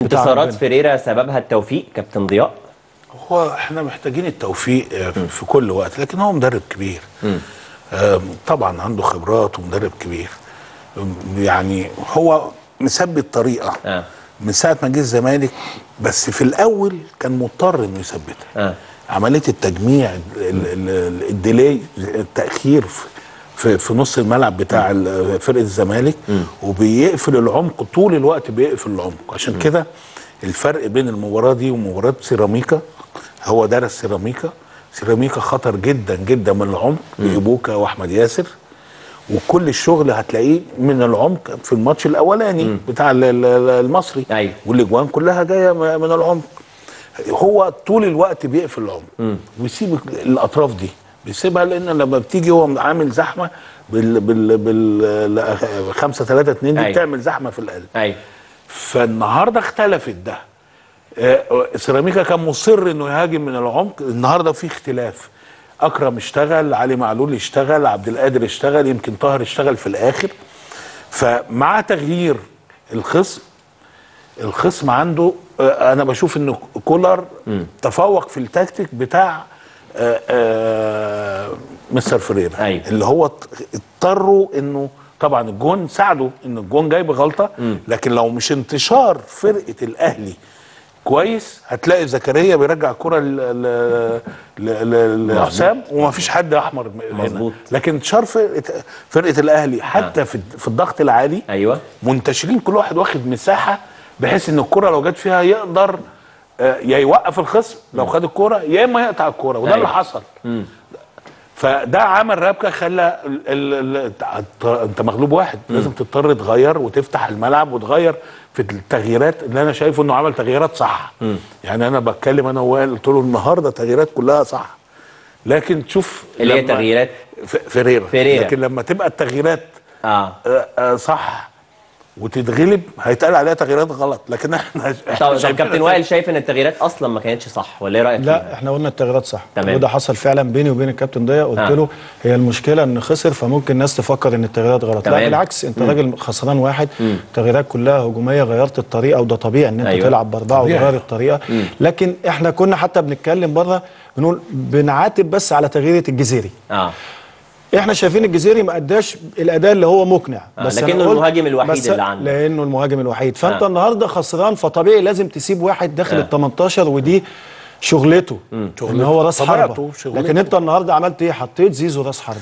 بتاع انتصارات ربنا. فيريرا سببها التوفيق كابتن ضياء هو احنا محتاجين التوفيق آه، في كل وقت لكن هو مدرب كبير آم، طبعا عنده خبرات ومدرب كبير آم، يعني هو مثبت طريقه آه. من ساعه ما جه الزمالك بس في الاول كان مضطر انه يثبتها آه. عمليه التجميع ال- ال- ال- الديلي التاخير في- في في نص الملعب بتاع ال- فرقه الزمالك وبيقفل العمق طول الوقت بيقفل العمق عشان كده الفرق بين المباراه دي ومباراه سيراميكا هو درس سيراميكا سيراميكا خطر جدا جدا من العمق بإيبوكا واحمد ياسر وكل الشغل هتلاقيه من العمق في الماتش الاولاني بتاع ال- ال- المصري أيوة. والاجوان كلها جايه م- من العمق هو طول الوقت بيقفل العمق ويسيب الاطراف دي بيسيبها لان لما بتيجي هو عامل زحمه بال بال بال 5 3 2 دي أيوة. بتعمل زحمه في القلب ايوه فالنهارده اختلفت ده آه، سيراميكا كان مصر انه يهاجم من العمق النهارده في اختلاف اكرم اشتغل علي معلول اشتغل عبد القادر اشتغل يمكن طاهر اشتغل في الاخر فمع تغيير الخصم الخصم عنده آه، انا بشوف ان كولر تفوق في التكتيك بتاع آه، آه، مستر فريرا أيوة. اللي هو ات- اضطروا انه طبعا الجون ساعده ان الجون جاي بغلطه لكن لو مش انتشار فرقه الاهلي كويس هتلاقي زكريا بيرجع الكره ل- ل- ل- ل- لحسام ومفيش حد احمر هنا مظبوط. لكن انتشار فرقه فرقه الاهلي حتى في في الضغط العالي ايوه منتشرين كل واحد واخد مساحه بحيث ان الكره لو جت فيها يقدر آه، يا يوقف الخصم لو خد الكره يا اما يقطع الكره وده أيوة. اللي حصل فده عمل رابكه خلى ال- ال- ال- الت- انت مغلوب واحد لازم تضطر تغير وتفتح الملعب وتغير في التغييرات اللي انا شايفه انه عمل تغييرات صح يعني انا بتكلم انا ووائل قلت له النهارده تغييرات كلها صح لكن تشوف اللي هي لما- تغييرات؟ ف- فيريرا فيريرا. لكن لما تبقى التغييرات اه آه، آه، صح وتتغلب هيتقال عليها تغييرات غلط لكن احنا طب إحنا طب شايفينها كابتن وائل شايف ان التغييرات اصلا ما كانتش صح ولا ايه رايك فيها؟ لا احنا قلنا التغييرات صح تمام. وده حصل فعلا بيني وبين الكابتن ضياء قلت آه. له هي المشكله ان خسر فممكن الناس تفكر ان التغييرات غلط تمام. لا بالعكس انت راجل خسران واحد التغييرات كلها هجوميه غيرت الطريقه وده طبيعي ان انت أيوة. أيوة. تلعب باربعه طبيعي. وتغير الطريقه لكن احنا كنا حتى بنتكلم بره بنقول بنعاتب بس على تغييره الجزيري اه احنا شايفين الجزيري ما اداش الاداء اللي هو مقنع آه، بس لكنه أنا قلت- المهاجم الوحيد بس اللي عنده. لانه المهاجم الوحيد فانت آه. النهارده خسران فطبيعي لازم تسيب واحد داخل آه. ال 18 ودي شغلته ان شغلته. هو راس طبيعته، حربه شغلته. لكن انت النهارده عملت ايه حطيت زيزو راس حربه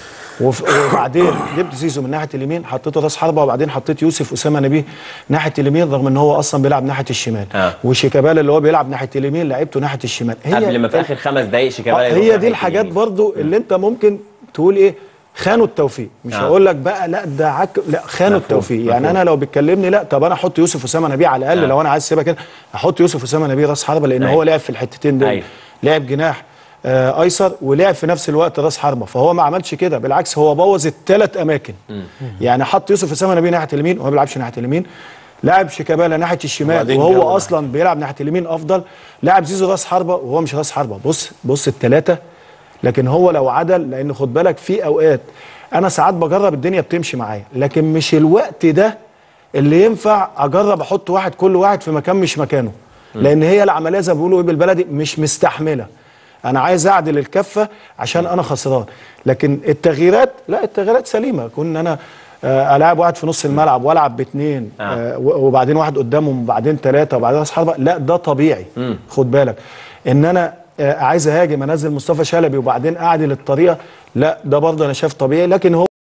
وف- وبعدين جبت زيزو من ناحيه اليمين حطيته راس حربه وبعدين حطيت يوسف اسامه نبيه ناحيه اليمين رغم ان هو اصلا بيلعب ناحيه الشمال آه. وشيكابالا اللي هو بيلعب ناحيه اليمين لعبته ناحيه الشمال هي قبل ما في اخر خمس دقائق شيكابالا آه، يروح هي ناحية دي الحاجات اليمين. برضو اللي انت ممكن تقول ايه خانوا التوفيق مش آه. هقول لك بقى لا ده عك لا خانوا مفهوم، التوفيق يعني مفهوم. انا لو بتكلمني لا طب انا احط يوسف اسامه نبيه على الاقل آه. لو انا عايز اسيبها كده احط يوسف اسامه نبيه راس حربه لان أيوة. هو لعب في الحتتين دول أيوة. لعب جناح آه ايسر ولعب في نفس الوقت راس حربه فهو ما عملش كده بالعكس هو بوظ الثلاث اماكن يعني حط يوسف اسامه نبيه ناحيه اليمين وهو ما بيلعبش ناحيه اليمين لاعب شيكابالا ناحيه الشمال وبعدين وهو جابوا اصلا بيلعب ناحيه اليمين افضل لاعب زيزو راس حربه وهو مش راس حربه بص بص الثلاثه لكن هو لو عدل لان خد بالك في اوقات انا ساعات بجرب الدنيا بتمشي معايا لكن مش الوقت ده اللي ينفع اجرب احط واحد كل واحد في مكان مش مكانه لان هي العمليه زي ما بيقولوا ايه بالبلدي مش مستحمله انا عايز اعدل الكفه عشان انا خسران لكن التغييرات لا التغييرات سليمه كون انا آه، العب واحد في نص الملعب والعب باثنين آه. آه. وبعدين واحد قدامهم وبعدين ثلاثه وبعدين راس حربه لا ده طبيعي خد بالك ان انا آه، عايز اهاجم انزل مصطفى شلبي وبعدين اعدل الطريقه لا ده برضه انا شايف طبيعي لكن هو